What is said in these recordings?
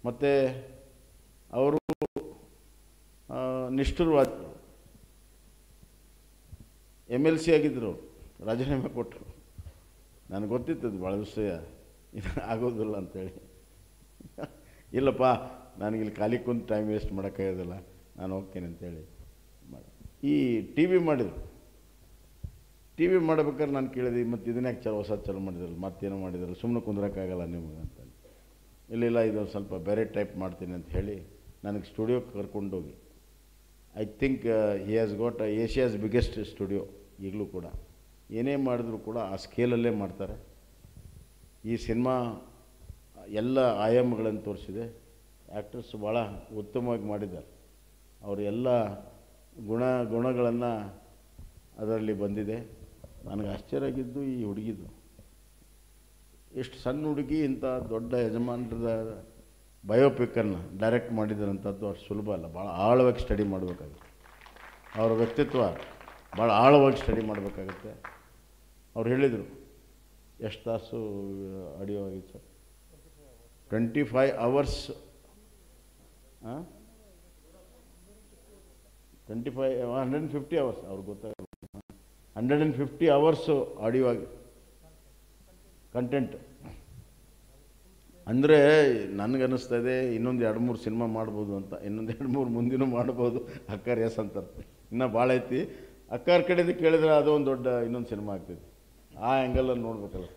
ಮತ್ತು ಅವರು ಆ, ನಿಷ್ಠುರವಾದರು ಎಮ್ ಎಲ್ ಸಿ ಆಗಿದ್ದರು ರಾಜೀನಾಮೆ ಕೊಟ್ಟರು ನನಗೆ ಗೊತ್ತಿತ್ತು ಅದು ಭಾಳ ವಿಷಯ ಇದು ಆಗೋದಿಲ್ಲ ಅಂತೇಳಿ ಇಲ್ಲಪ್ಪ ನನಗಿಲ್ಲಿ ಖಾಲಿ ಕುಂತು ಟೈಮ್ ವೇಸ್ಟ್ ಮಾಡೋಕ್ಕಾಗೋದಿಲ್ಲ ನಾನು ಹೋಗ್ತೀನಿ ಅಂತೇಳಿ ಮಾಡಿ ಈ ಟಿ ವಿ ಮಾಡಿದರು ಟಿ ವಿ ಮಾಡ್ಬೇಕಾದ್ರೆ ನಾನು ಕೇಳಿದೆ ಮತ್ತು ಇದನ್ನ ಯಾಕೆ ಚಲೋ ಹೊಸ ಚಲೋ ಮಾಡಿದ್ರಲ್ಲ ಮತ್ತೇನೋ ಮಾಡಿದ್ರಲ್ಲ ಸುಮ್ಮನೆ ಕುಂದ್ರಕ್ಕಾಗಲ್ಲ ನಿಮಗೆ ಅಂತ ಇಲ್ಲ ಇಲ್ಲ ಇದು ಸ್ವಲ್ಪ ಬೇರೆ ಟೈಪ್ ಮಾಡ್ತೀನಿ ಅಂತ ಹೇಳಿ ನನಗೆ ಸ್ಟುಡಿಯೋಕ್ಕೆ ಕರ್ಕೊಂಡೋಗಿ I think he has got Asia's biggest studio ಈಗಲೂ ಕೂಡ ಏನೇ ಮಾಡಿದ್ರು ಕೂಡ ಆ ಸ್ಕೇಲಲ್ಲೇ ಮಾಡ್ತಾರೆ ಈ ಸಿನಿಮಾ ಎಲ್ಲ ಆಯಾಮಗಳನ್ನು ತೋರಿಸಿದೆ ಆ್ಯಕ್ಟರ್ಸ್ ಭಾಳ ಉತ್ತಮವಾಗಿ ಮಾಡಿದ್ದಾರೆ ಅವರು ಎಲ್ಲ ಗುಣ ಗುಣಗಳನ್ನು ಅದರಲ್ಲಿ ಬಂದಿದೆ ನನಗೆ ಆಶ್ಚರ್ಯ ಆಗಿದ್ದು ಈ ಹುಡುಗಿದು ಎಷ್ಟು ಸಣ್ಣ ಹುಡುಗಿ ಇಂಥ ದೊಡ್ಡ ಯಜಮಾನರದ ಬಯೋಪಿಕ್ಕನ್ನು ಡೈರೆಕ್ಟ್ ಮಾಡಿದ್ರಂಥದ್ದು ಅಷ್ಟು ಸುಲಭ ಅಲ್ಲ ಭಾಳ ಆಳವಾಗಿ ಸ್ಟಡಿ ಮಾಡಬೇಕಾಗುತ್ತೆ ಅವರ ವ್ಯಕ್ತಿತ್ವ ಭಾಳ ಆಳವಾಗಿ ಸ್ಟಡಿ ಮಾಡಬೇಕಾಗುತ್ತೆ ಅವ್ರು ಹೇಳಿದರು ಎಷ್ಟು ತಾಸು ಆಡಿಯೋ ಆಗಿತ್ತು ಸರ್ ಟ್ವೆಂಟಿ ಫೈವ್ ಅವರ್ಸ್ ಹಾಂ twenty five hundred and fifty hours ಅವ್ರಿಗೆ ಗೊತ್ತಾಗಲ್ಲ hundred and fifty hours audio ಆಗಿ ಕಂಟೆಂಟ್ ಅಂದರೆ ನನಗನ್ನಿಸ್ತಾ ಇದೆ ಇನ್ನೊಂದು ಎರಡು ಮೂರು ಸಿನಿಮಾ ಮಾಡ್ಬೋದು ಅಂತ ಇನ್ನೊಂದು ಎರಡು ಮೂರು ಮುಂದಿನೂ ಮಾಡ್ಬೋದು ಅಕ್ಕಾರ್ ಎಸ್ ಅಂತಾರೆ ಇನ್ನೂ ಭಾಳ ಐತಿ ಅಕ್ಕಾರ್ ಕಡೆದು ಕೇಳಿದ್ರೆ ಅದು ಒಂದು ದೊಡ್ಡ ಇನ್ನೊಂದು ಸಿನಿಮಾ ಆಗ್ತೈತಿ ಆ ಆ್ಯಂಗಲಲ್ಲಿ ನೋಡ್ಬೇಕಲ್ಲ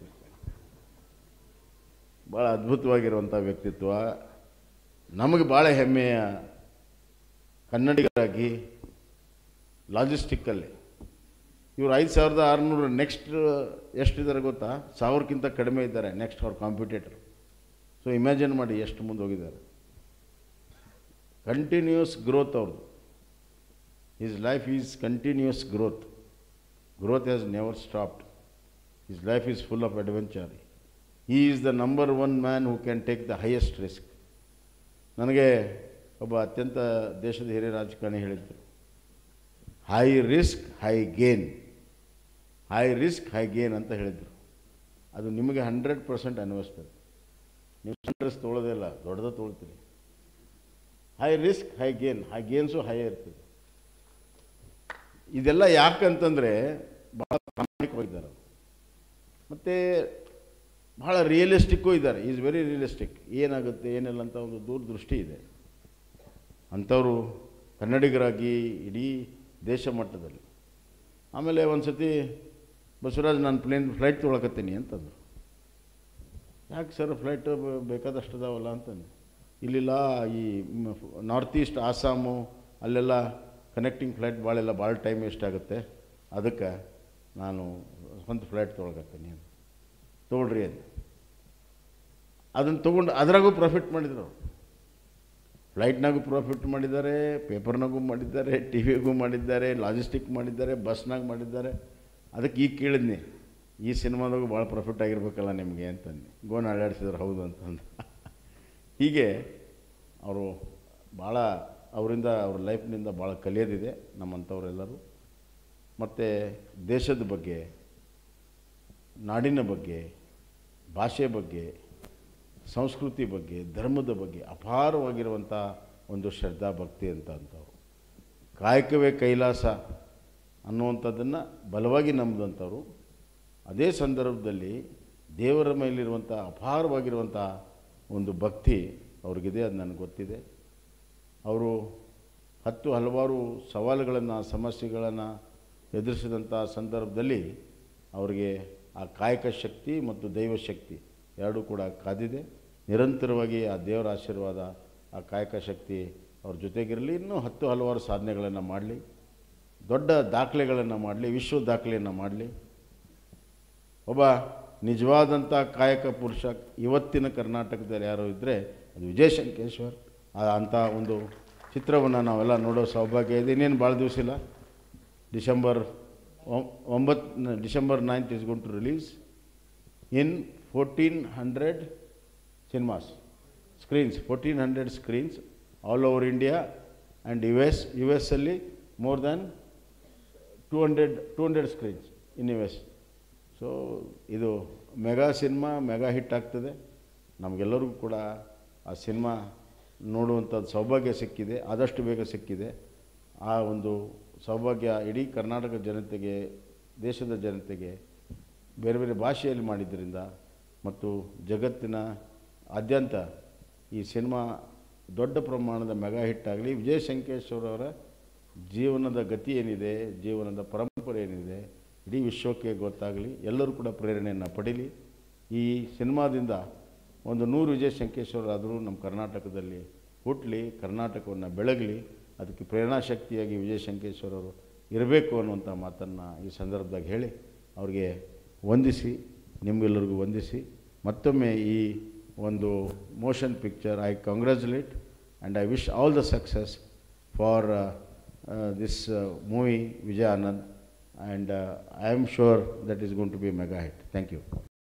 ಭಾಳ ಅದ್ಭುತವಾಗಿರುವಂಥ ವ್ಯಕ್ತಿತ್ವ ನಮಗೆ ಭಾಳ ಹೆಮ್ಮೆಯ ಕನ್ನಡಿಗರಾಗಿ ಲಾಜಿಸ್ಟಿಕ್ಕಲ್ಲಿ ಇವರು ಐದು ಸಾವಿರದ ಆರುನೂರು ನೆಕ್ಸ್ಟ್ ಎಷ್ಟಿದ್ದಾರೆ ಗೊತ್ತಾ ಸಾವಿರಕ್ಕಿಂತ ಕಡಿಮೆ ಇದ್ದಾರೆ ನೆಕ್ಸ್ಟ್ ಅವ್ರ ಕಾಂಪಿಟೇಟರ್ ಸೊ ಇಮ್ಯಾಜಿನ್ ಮಾಡಿ ಎಷ್ಟು ಮುಂದೆ ಹೋಗಿದ್ದಾರೆ ಕಂಟಿನ್ಯೂಸ್ ಗ್ರೋತ್ ಅವ್ರದ್ದು his life is continuous growth growth has never stopped his life is full of adventure he is the number one man who can take the highest risk ನನಗೆ ಒಬ್ಬ ಅತ್ಯಂತ ದೇಶದ ಹಿರಿಯ ರಾಜಕಾರಣಿ ಹೇಳಿದ್ರು high risk high gain high risk high gain ಅಂತ ಹೇಳಿದರು ಅದು ನಿಮಗೆ ಹಂಡ್ರೆಡ್ ಪರ್ಸೆಂಟ್ ಅನ್ವಯಿಸ್ತದೆ ನೀವು ಸಣ್ಣ ರಿಸ್ಕ್ ತೊಗೊಳ್ಳೋದೇ ಇಲ್ಲ ದೊಡ್ಡದ ತೊಗೊಳ್ತೀರಿ high risk high gain high gains high ಇರ್ತದೆ ಇದೆಲ್ಲ ಯಾಕಂತಂದರೆ ಭಾಳ ಪ್ರಾಮಾಣಿಕವಾಗಿದ್ದಾರೆ ಮತ್ತು ಭಾಳ ರಿಯಲಿಸ್ಟಿಕ್ಕು ಇದ್ದಾರೆ ಈಸ್ ವೆರಿ ರಿಯಲಿಸ್ಟಿಕ್ ಏನಾಗುತ್ತೆ ಏನಿಲ್ಲ ಅಂತ ಒಂದು ದೂರದೃಷ್ಟಿ ಇದೆ ಅಂಥವರು ಕನ್ನಡಿಗರಾಗಿ ಇಡೀ ದೇಶ ಮಟ್ಟದಲ್ಲಿ ಆಮೇಲೆ ಒಂದು ಸತಿ ಬಸವರಾಜ್ ನಾನು ಪ್ಲೇನ್ ಫ್ಲೈಟ್ ತೊಗೊಳಕತ್ತೀನಿ ಅಂತಂದರು ಯಾಕೆ ಸರ್ ಫ್ಲೈಟ್ ಬೇಕಾದಷ್ಟು ಅದಾವಲ್ಲ ಅಂತಂದು ಇಲ್ಲಿಲ್ಲ ಈ ನಾರ್ತ್ ಈಸ್ಟ್ ಆಸಾಮು ಅಲ್ಲೆಲ್ಲ ಕನೆಕ್ಟಿಂಗ್ ಫ್ಲೈಟ್ ಭಾಳೆಲ್ಲ ಭಾಳ ಟೈಮ್ ವೇಸ್ಟ್ ಆಗುತ್ತೆ ಅದಕ್ಕೆ ನಾನು ಸ್ವಂತ ಫ್ಲೈಟ್ ತೊಗೊಳಕತ್ತೀನಿ ಅಂತ ತೊಗೊಳ್ರಿ ಅಂತ ಅದನ್ನು ತೊಗೊಂಡು ಅದರಾಗೂ ಪ್ರಾಫಿಟ್ ಮಾಡಿದ್ರು ಅವರು ಫ್ಲೈಟ್ನಾಗೂ ಪ್ರಾಫಿಟ್ ಮಾಡಿದ್ದಾರೆ ಪೇಪರ್ನಾಗೂ ಮಾಡಿದ್ದಾರೆ ಟಿ ವಿಗೂ ಮಾಡಿದ್ದಾರೆ ಲಾಜಿಸ್ಟಿಕ್ ಮಾಡಿದ್ದಾರೆ ಬಸ್ನಾಗ ಮಾಡಿದ್ದಾರೆ ಅದಕ್ಕೆ ಈಗ ಕೇಳಿದ್ನಿ ಈ ಸಿನಿಮಾದಾಗೂ ಭಾಳ ಪ್ರಾಫಿಟ್ ಆಗಿರ್ಬೇಕಲ್ಲ ನಿಮಗೆ ಅಂತಂದು ಗೋಣ ಅಲ್ಲಾಡಿಸಿದ್ರು ಹೌದು ಅಂತಂದು ಹೀಗೆ ಅವರು ಭಾಳ ಅವರಿಂದ ಅವ್ರ ಲೈಫ್ನಿಂದ ಭಾಳ ಕಲಿಯೋದಿದೆ ನಮ್ಮಂಥವರೆಲ್ಲರೂ ಮತ್ತು ದೇಶದ ಬಗ್ಗೆ ನಾಡಿನ ಬಗ್ಗೆ ಭಾಷೆ ಬಗ್ಗೆ ಸಂಸ್ಕೃತಿ ಬಗ್ಗೆ ಧರ್ಮದ ಬಗ್ಗೆ ಅಪಾರವಾಗಿರುವಂಥ ಒಂದು ಶ್ರದ್ಧಾ ಭಕ್ತಿ ಅಂತ ಅಂಥವ್ರು ಕಾಯಕವೇ ಕೈಲಾಸ ಅನ್ನುವಂಥದ್ದನ್ನು ಬಲವಾಗಿ ನಂಬಿದಂಥವ್ರು ಅದೇ ಸಂದರ್ಭದಲ್ಲಿ ದೇವರ ಮೇಲಿರುವಂಥ ಅಪಾರವಾಗಿರುವಂಥ ಒಂದು ಭಕ್ತಿ ಅವ್ರಿಗಿದೆ ಅದು ನನಗೆ ಗೊತ್ತಿದೆ ಅವರು ಹತ್ತು ಹಲವಾರು ಸವಾಲುಗಳನ್ನು ಸಮಸ್ಯೆಗಳನ್ನು ಎದುರಿಸಿದಂಥ ಸಂದರ್ಭದಲ್ಲಿ ಅವರಿಗೆ ಆ ಕಾಯಕ ಶಕ್ತಿ ಮತ್ತು ದೈವ ಶಕ್ತಿ ಎರಡೂ ಕೂಡ ಕಾದಿದೆ ನಿರಂತರವಾಗಿ ಆ ದೇವರ ಆಶೀರ್ವಾದ ಆ ಕಾಯಕ ಶಕ್ತಿ ಅವ್ರ ಜೊತೆಗಿರಲಿ ಇನ್ನೂ ಹತ್ತು ಹಲವಾರು ಸಾಧನೆಗಳನ್ನು ಮಾಡಲಿ ದೊಡ್ಡ ದಾಖಲೆಗಳನ್ನು ಮಾಡಲಿ ವಿಶ್ವ ದಾಖಲೆಯನ್ನು ಮಾಡಲಿ ಒಬ್ಬ ನಿಜವಾದಂಥ ಕಾಯಕ ಪುರುಷ ಇವತ್ತಿನ ಕರ್ನಾಟಕದಲ್ಲಿ ಯಾರೋ ಇದ್ದರೆ ಅದು ವಿಜಯ್ ಶಂಕೇಶ್ವರ್ ಆ- ಅಂಥ ಒಂದು ಚಿತ್ರವನ್ನು ನಾವೆಲ್ಲ ನೋಡೋ ಸೌಭಾಗ್ಯ ಇದೆ ಇನ್ನೇನು ಭಾಳ ದಿವಸ ಇಲ್ಲ ಡಿಸೆಂಬರ್ ಒಂಬತ್ತು December ninth is gone to release in fourteen hundred cinemas screens fourteen hundred screens all over India and U S U ಎಸ್ಸಲ್ಲಿ more than two hundred two hundred screens in U S so ಇದು mega cinema mega hit ಆಗ್ತದೆ ನಮಗೆಲ್ಲರಿಗೂ ಕೂಡ ಆ cinema ನೋಡುವಂಥದ್ದು ಸೌಭಾಗ್ಯ ಸಿಕ್ಕಿದೆ ಆದಷ್ಟು ಬೇಗ ಸಿಕ್ಕಿದೆ ಆ ಒಂದು ಸೌಭಾಗ್ಯ ಇಡೀ ಕರ್ನಾಟಕ ಜನತೆಗೆ ದೇಶದ ಜನತೆಗೆ ಬೇರೆ ಬೇರೆ ಭಾಷೆಯಲ್ಲಿ ಮಾಡಿದ್ದರಿಂದ ಮತ್ತು ಜಗತ್ತಿನ ಆದ್ಯಂತ ಈ ಸಿನಿಮಾ ದೊಡ್ಡ ಪ್ರಮಾಣದ ಮೆಗಾ ಹಿಟ್ ಆಗಲಿ ವಿಜಯ್ ಸಂಕೇಶ್ವರ ಅವರ ಜೀವನದ ಗತಿ ಏನಿದೆ ಜೀವನದ ಪರಂಪರೆ ಏನಿದೆ ಇಡೀ ವಿಶ್ವಕ್ಕೆ ಗೊತ್ತಾಗಲಿ ಎಲ್ಲರೂ ಕೂಡ ಪ್ರೇರಣೆಯನ್ನು ಪಡೀಲಿ ಈ ಸಿನಿಮಾದಿಂದ ಒಂದು ನೂರು ವಿಜಯ್ ಸಂಕೇಶ್ವರ ಆದರೂ ನಮ್ಮ ಕರ್ನಾಟಕದಲ್ಲಿ ಹುಟ್ಟಲಿ ಕರ್ನಾಟಕವನ್ನು ಬೆಳಗಲಿ ಅದಕ್ಕೆ ಪ್ರೇರಣಾಶಕ್ತಿಯಾಗಿ ವಿಜಯ್ ಸಂಕೇಶ್ವರ ಅವರು ಇರಬೇಕು ಅನ್ನುವಂಥ ಮಾತನ್ನು ಈ ಸಂದರ್ಭದಾಗ ಹೇಳಿ ಅವ್ರಿಗೆ ವಂದಿಸಿ ನಿಮಗೆಲ್ಲರಿಗೂ ವಂದಿಸಿ ಮತ್ತೊಮ್ಮೆ ಈ ಒಂದು motion picture I congratulate and I wish all the success for this movie Vijaya Anand and I am sure that is gone to be mega hit thank you